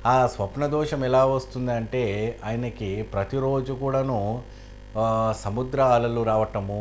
ఆ స్వప్న దోషం ఎలా వస్తుంది అంటే ఆయనకి ప్రతిరోజు కూడాను ఆ, సముద్ర అలలు రావటము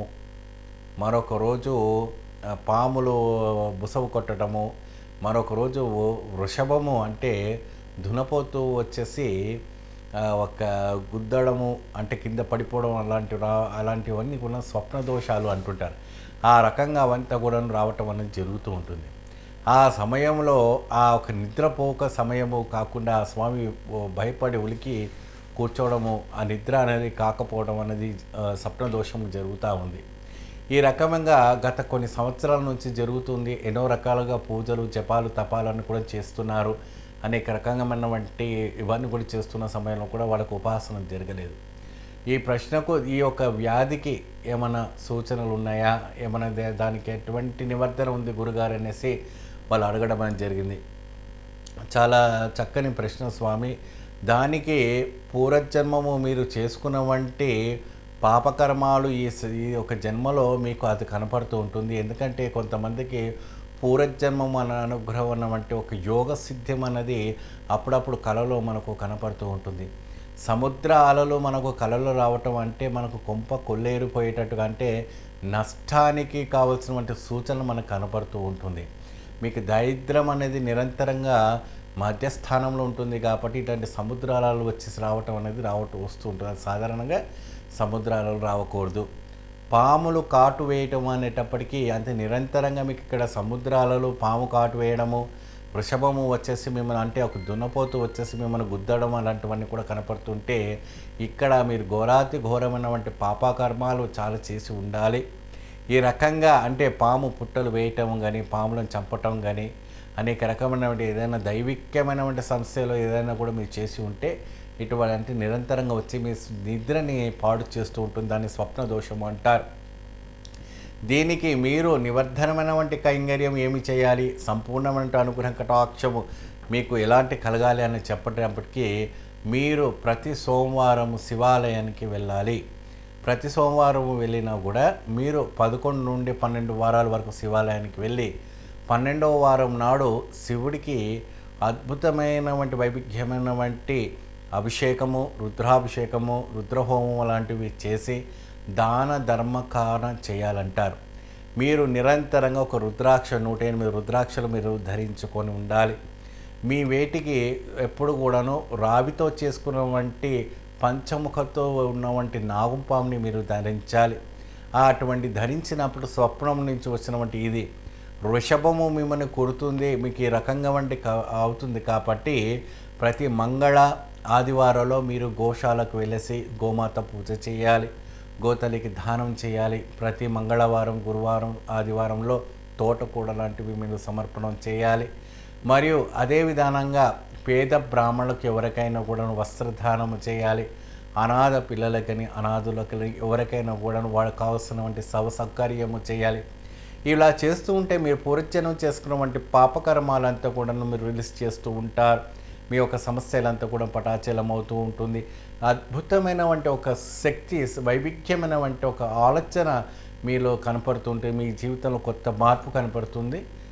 మరొక రోజు ఆ, పాములు బుసవు కొట్టడము మరొక రోజు వృషభము అంటే దునపోతూ వచ్చేసి ఆ, ఒక గుద్దడము అంటే కింద పడిపోవడం అలాంటి రా అలాంటివన్నీ కూడా స్వప్న దోషాలు అంటుంటారు ఆ రకంగా అవంతా కూడా రావటం అనేది జరుగుతూ ఉంటుంది ఆ సమయంలో ఆ ఒక నిద్రపోక సమయము కాకుండా ఆ స్వామి ఓ భయపడి ఉలికి కూర్చోవడము ఆ నిద్ర అనేది కాకపోవడం అనేది ఆ, స్వప్న దోషము జరుగుతూ ఉంది ఈ రకంగా గత కొన్ని సంవత్సరాల నుంచి జరుగుతుంది ఎన్నో రకాలుగా పూజలు జపాలు తపాలను కూడా చేస్తున్నారు అనేక రకమైనటువంటి ఇవన్నీ కూడా చేస్తున్న సమయంలో కూడా వాళ్ళకు ఉపాసన జరగలేదు ఈ ప్రశ్నకు ఈ యొక్క వ్యాధికి ఏమైనా సూచనలు ఉన్నాయా ఏమైనా దే- దానికి ఎటువంటి నివర్తన ఉంది గురుగారు అనేసి వాళ్ళు అడగడం అనేది జరిగింది చాలా చక్కని ప్రశ్న స్వామి దానికి పూర్వజన్మము మీరు చేసుకున్న వంటి పాపకర్మాలు ఈ స- ఈ ఒక జన్మలో మీకు అది కనపడుతూ ఉంటుంది ఎందుకంటే కొంతమందికి పూర్వజన్మం అన్న అనుగ్రహం అన్న వంటి ఒక యోగ సిద్ధ్యం అన్నది అప్పుడప్పుడు కళలో మనకు కనపడుతూ ఉంటుంది సముద్ర అలలు మనకు కళలో రావటం అంటే మనకు కొంప కొల్లేరిపోయేటట్టుగా అంటే నష్టానికి కావలసినటువంటి సూచనలు మనకు కనపడుతూ ఉంటుంది మీకు దరిద్రం అనేది నిరంతరంగా మధ్యస్థానంలో ఉంటుంది కాబట్టి ఇట్లాంటి సముద్రాలు వచ్చేసి రావటం అనేది రావటం వస్తూ ఉంటుంది అది సాధారణంగా సముద్రాలు రావకూడదు పాములు కాటు వేయటం అనేటప్పటికీ అంతే నిరంతరంగా మీకు ఇక్కడ సముద్రాలలో పాము కాటు వేయడము వృషభము వచ్చేసి మిమ్మల్ని అంటే ఒక దున్నపోతు వచ్చేసి మిమ్మల్ని గుద్దడం అలాంటివన్నీ కూడా కనపడుతుంటే ఇక్కడ మీరు ఘోరాతి ఘోరమైనటువంటి పాపాకర్మాలు చాలా చేసి ఉండాలి ఈ రకంగా అంటే పాము పుట్టలు వేయటం కానీ పాములను చంపటం కానీ అనేక రకమైనటువంటి ఏదైనా దైవిక్యమైనటువంటి సమస్యలు ఏదైనా కూడా మీరు చేసి ఉంటే ఇటువంటి నిరంతరంగా వచ్చి మీ నిద్రని పాడు చేస్తూ ఉంటుంది దాన్ని స్వప్న దోషము అంటారు దీనికి మీరు నివర్ధనమైనటువంటి కైంగర్యం ఏమి చేయాలి సంపూర్ణమైన అనుగ్రహం కటాక్షము మీకు ఎలాంటి కలగాలి అని చెప్పేటప్పటికీ మీరు ప్రతి సోమవారం శివాలయానికి వెళ్ళాలి ప్రతి సోమవారం వెళ్ళినా కూడా మీరు పదకొండు నుండి పన్నెండు వారాల వరకు శివాలయానికి వెళ్ళి పన్నెండవ వారం నాడు శివుడికి అద్భుతమైనటువంటి వైవిధ్యమైనటువంటి అభిషేకము రుద్రాభిషేకము రుద్రహోమం లాంటివి చేసి దాన ధర్మకారణ చేయాలంటారు మీరు నిరంతరంగా ఒక రుద్రాక్ష నూట ఎనిమిది రుద్రాక్షలు మీరు ధరించుకొని ఉండాలి మీ వేటికి ఎప్పుడు కూడాను రావితో చేసుకున్న వంటి పంచముఖతో ఉన్న వంటి నాగుపాముని మీరు ధరించాలి ఆ అటువంటి ధరించినప్పుడు స్వప్నం నుంచి వచ్చినటువంటి ఇది వృషభము మిమ్మల్ని కొడుతుంది మీకు ఈ రకంగా వంటి కా- అవుతుంది కాబట్టి ప్రతి మంగళ ఆదివారంలో మీరు గోశాలకు వెళ్ళేసి గోమాత పూజ చేయాలి గోతలికి దానం చేయాలి ప్రతి మంగళవారం గురువారం ఆదివారంలో తోటకూడ లాంటివి మీరు సమర్పణం చేయాలి మరియు అదే విధానంగా పేద బ్రాహ్మణులకు ఎవరికైనా కూడా వస్త్రదానం చేయాలి అనాథ పిల్లలకని అనాథులకని ఎవరికైనా కూడా వాళ్ళకి కావాల్సినటువంటి సవ సౌకర్యము చేయాలి ఇలా చేస్తూ ఉంటే మీరు పూర్వజనం చేసుకున్నటువంటి పాపకర్మాలంతా కూడా మీరు రిలీజ్ చేస్తూ ఉంటారు మీ యొక్క సమస్యలంతా కూడా పటాచలం అవుతూ ఉంటుంది అద్భుతమైనటువంటి ఒక శక్తి వైవిధ్యమైనటువంటి ఒక ఆలోచన మీలో కనపడుతుంటే మీ జీవితంలో కొత్త మార్పు కనపడుతుంది